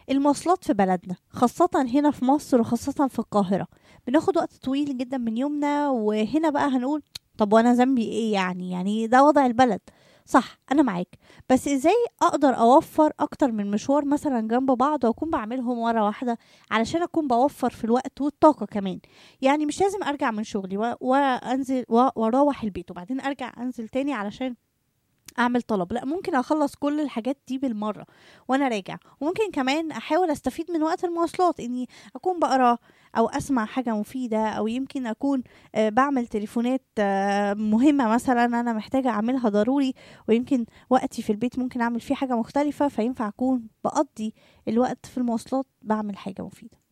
المواصلات في بلدنا خاصة هنا في مصر وخاصة في القاهرة بناخد وقت طويل جدا من يومنا وهنا بقى هنقول طب وانا ذنبي ايه يعني يعني ده وضع البلد صح انا معاك بس ازاي اقدر اوفر اكتر من مشوار مثلا جنب بعض واكون بعملهم مره واحده علشان اكون بوفر في الوقت والطاقه كمان يعني مش لازم ارجع من شغلي و- وانزل و- واروح البيت وبعدين ارجع انزل تاني علشان اعمل طلب لا ممكن اخلص كل الحاجات دي بالمره وانا راجع وممكن كمان احاول استفيد من وقت المواصلات اني اكون بقرا او اسمع حاجه مفيده او يمكن اكون آه، بعمل تليفونات آه، مهمه مثلا انا محتاجه اعملها ضروري ويمكن وقتي في البيت ممكن اعمل فيه حاجه مختلفه فينفع اكون بقضي الوقت في المواصلات بعمل حاجه مفيده